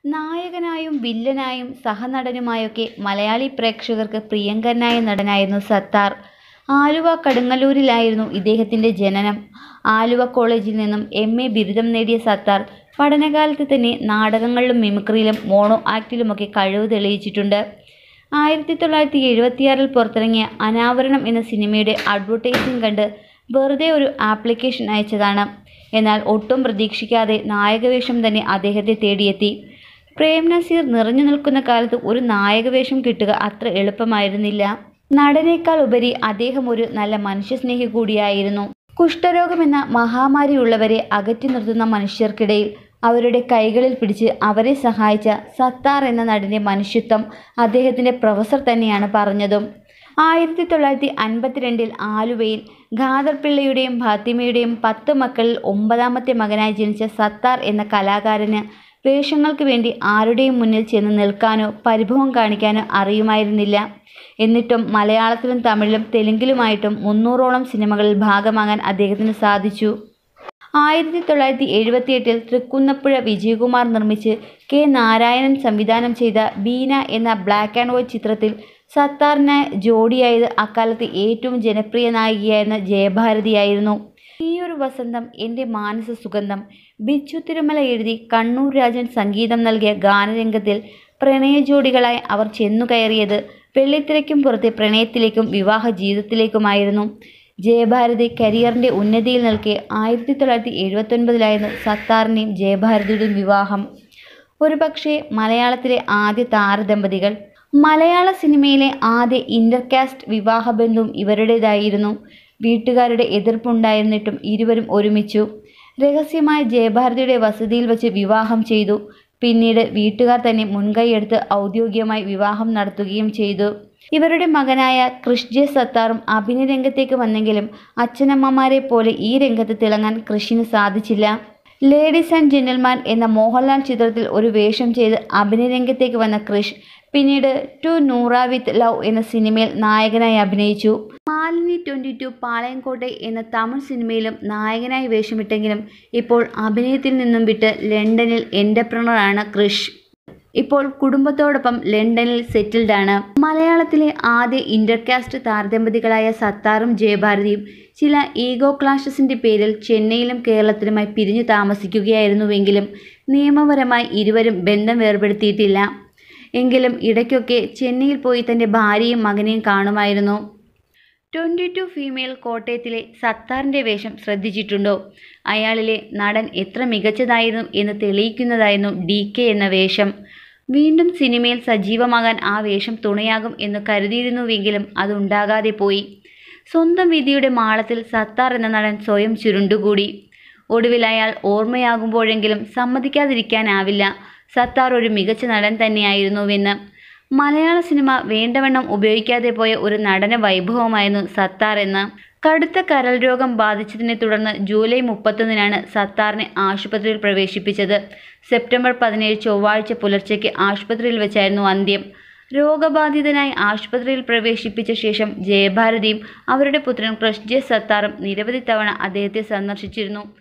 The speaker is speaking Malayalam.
നായകനായും വില്ലനായും സഹനടനുമായൊക്കെ മലയാളി പ്രേക്ഷകർക്ക് പ്രിയങ്കരനായ നടനായിരുന്നു സത്താർ ആലുവ കടുങ്ങല്ലൂരിലായിരുന്നു ഇദ്ദേഹത്തിൻ്റെ ജനനം ആലുവ കോളേജിൽ നിന്നും എം എ ബിരുദം നേടിയ സത്താർ പഠനകാലത്ത് തന്നെ നാടകങ്ങളിലും മിമിക്രിയിലും മോണോ ആക്ടിലുമൊക്കെ കഴിവ് തെളിയിച്ചിട്ടുണ്ട് ആയിരത്തി തൊള്ളായിരത്തി എഴുപത്തിയാറിൽ പുറത്തിറങ്ങിയ അനാവരണം എന്ന സിനിമയുടെ അഡ്വർടൈസിംഗ് കണ്ട് വെറുതെ ഒരു ആപ്ലിക്കേഷൻ അയച്ചതാണ് എന്നാൽ ഒട്ടും പ്രതീക്ഷിക്കാതെ നായകവേഷം തന്നെ അദ്ദേഹത്തെ തേടിയെത്തി പ്രേം നസീർ നിറഞ്ഞു നിൽക്കുന്ന കാലത്ത് ഒരു നായകവേഷം കിട്ടുക അത്ര എളുപ്പമായിരുന്നില്ല നടനേക്കാൾ ഉപരി അദ്ദേഹം ഒരു നല്ല മനുഷ്യസ്നേഹി കൂടിയായിരുന്നു കുഷ്ഠരോഗമെന്ന മഹാമാരിയുള്ളവരെ അകറ്റി നിർത്തുന്ന മനുഷ്യർക്കിടയിൽ അവരുടെ കൈകളിൽ പിടിച്ച് അവരെ സഹായിച്ച സത്താർ എന്ന നടൻ്റെ മനുഷ്യത്വം അദ്ദേഹത്തിൻ്റെ പ്രൊഫസർ തന്നെയാണ് പറഞ്ഞതും ആയിരത്തി തൊള്ളായിരത്തി അൻപത്തിരണ്ടിൽ ആലുവയിൽ ഖാദർ പിള്ളയുടെയും ഫാത്തിമയുടെയും പത്ത് മക്കളിൽ ഒമ്പതാമത്തെ മകനായി ജനിച്ച സത്താർ എന്ന കലാകാരന് വേഷങ്ങൾക്ക് വേണ്ടി ആരുടെയും മുന്നിൽ ചെന്ന് നിൽക്കാനോ പരിഭവം കാണിക്കാനോ അറിയുമായിരുന്നില്ല എന്നിട്ടും മലയാളത്തിലും തമിഴിലും തെലുങ്കിലുമായിട്ടും മുന്നൂറോളം സിനിമകളിൽ ഭാഗമാകാൻ അദ്ദേഹത്തിന് സാധിച്ചു ആയിരത്തി തൊള്ളായിരത്തി എഴുപത്തിയെട്ടിൽ തൃക്കുന്നപ്പുഴ വിജയകുമാർ നിർമ്മിച്ച് കെ നാരായണൻ സംവിധാനം ചെയ്ത ബീന എന്ന ബ്ലാക്ക് ആൻഡ് വൈറ്റ് ചിത്രത്തിൽ സത്താറിന് ജോഡിയായത് അക്കാലത്ത് ഏറ്റവും ജനപ്രിയ നായികയായിരുന്ന ജയഭാരതിയായിരുന്നു ഈയൊരു വസന്തം എൻ്റെ മാനസ സുഗന്ധം ബിച്ചു തിരുമല എഴുതി കണ്ണൂർ രാജൻ സംഗീതം നൽകിയ ഗാനരംഗത്തിൽ പ്രണയ ജോഡികളായി അവർ ചെന്നുകയറിയത് വെള്ളിത്തിരയ്ക്കും പുറത്തെ പ്രണയത്തിലേക്കും വിവാഹ ജീവിതത്തിലേക്കുമായിരുന്നു ജയഭാരതി കരിയറിൻ്റെ ഉന്നതിയിൽ നിൽക്കെ ആയിരത്തി തൊള്ളായിരത്തി എഴുപത്തൊൻപതിലായിരുന്നു സത്താറിൻ്റെയും ജയഭാരതിയുടെയും വിവാഹം ഒരുപക്ഷെ മലയാളത്തിലെ ആദ്യ താരദമ്പതികൾ മലയാള സിനിമയിലെ ആദ്യ ഇൻ്റർകാസ്റ്റ് വിവാഹബന്ധവും ഇവരുടേതായിരുന്നു വീട്ടുകാരുടെ എതിർപ്പുണ്ടായിരുന്നിട്ടും ഇരുവരും ഒരുമിച്ചു രഹസ്യമായി ജയഭാരതിയുടെ വസതിയിൽ വച്ച് വിവാഹം ചെയ്തു പിന്നീട് വീട്ടുകാർ തന്നെ മുൻകൈയെടുത്ത് ഔദ്യോഗികമായി വിവാഹം നടത്തുകയും ചെയ്തു ഇവരുടെ മകനായ കൃഷ് ജെ സത്താറും അഭിനയ രംഗത്തേക്ക് വന്നെങ്കിലും അച്ഛനമ്മമാരെ പോലെ ഈ രംഗത്ത് തിളങ്ങാൻ കൃഷിന് സാധിച്ചില്ല ലേഡീസ് ആൻഡ് ജെന്റിൽമാൻ എന്ന മോഹൻലാൽ ചിത്രത്തിൽ ഒരു വേഷം ചെയ്ത് അഭിനയ രംഗത്തേക്ക് വന്ന കൃഷ് പിന്നീട് ടു നൂറ വിത്ത് ലവ് എന്ന സിനിമയിൽ നായകനായി അഭിനയിച്ചു മാലിനി ട്വൻ്റി ടു പാളയംകോട്ടെ എന്ന തമിഴ് സിനിമയിലും നായകനായി വേഷമിട്ടെങ്കിലും ഇപ്പോൾ അഭിനയത്തിൽ നിന്നും വിട്ട് ലണ്ടനിൽ എൻ്റർപ്രണറാണ് കൃഷ് ഇപ്പോൾ കുടുംബത്തോടൊപ്പം ലണ്ടനിൽ സെറ്റിൽഡ് ആണ് മലയാളത്തിലെ ആദ്യ ഇന്റർകാസ്റ്റ് താരദമ്പതികളായ സത്താറും ജയഭാരതിയും ചില ഈഗോ ക്ലാഷസിന്റെ പേരിൽ ചെന്നൈയിലും കേരളത്തിലുമായി പിരിഞ്ഞു താമസിക്കുകയായിരുന്നുവെങ്കിലും നിയമപരമായി ഇരുവരും ബന്ധം വേർപെടുത്തിയിട്ടില്ല എങ്കിലും ഇടയ്ക്കൊക്കെ ചെന്നൈയിൽ പോയി തൻ്റെ ഭാര്യയും മകനെയും കാണുമായിരുന്നു ട്വൻ്റി ടു ഫീമെയിൽ കോട്ടയത്തിലെ സത്താറിൻ്റെ വേഷം ശ്രദ്ധിച്ചിട്ടുണ്ടോ അയാളിലെ നടൻ എത്ര മികച്ചതായിരുന്നു എന്ന് തെളിയിക്കുന്നതായിരുന്നു ഡി കെ എന്ന വേഷം വീണ്ടും സിനിമയിൽ സജീവമാകാൻ ആ വേഷം തുണയാകും എന്ന് കരുതിയിരുന്നുവെങ്കിലും അതുണ്ടാകാതെ പോയി സ്വന്തം വിധിയുടെ മാളത്തിൽ സത്താർ എന്ന നടൻ സ്വയം ചുരുണ്ടുകൂടി ഒടുവിൽ അയാൾ ഓർമ്മയാകുമ്പോഴെങ്കിലും സമ്മതിക്കാതിരിക്കാനാവില്ല സത്താർ ഒരു മികച്ച നടൻ തന്നെയായിരുന്നുവെന്ന് മലയാള സിനിമ വേണ്ടവണ്ണം ഉപയോഗിക്കാതെ പോയ ഒരു നടന വൈഭവമായിരുന്നു സത്താർ എന്ന് കടുത്ത കരൾ രോഗം ബാധിച്ചതിനെ തുടർന്ന് ജൂലൈ മുപ്പത്തൊന്നിനാണ് സത്താറിനെ ആശുപത്രിയിൽ പ്രവേശിപ്പിച്ചത് സെപ്റ്റംബർ പതിനേഴ് ചൊവ്വാഴ്ച പുലർച്ചയ്ക്ക് ആശുപത്രിയിൽ വെച്ചായിരുന്നു അന്ത്യം രോഗബാധിതനായി ആശുപത്രിയിൽ പ്രവേശിപ്പിച്ച ശേഷം ജയഭാരതിയും അവരുടെ പുത്രൻ കൃഷ് ജെ സത്താറും നിരവധി തവണ അദ്ദേഹത്തെ സന്ദർശിച്ചിരുന്നു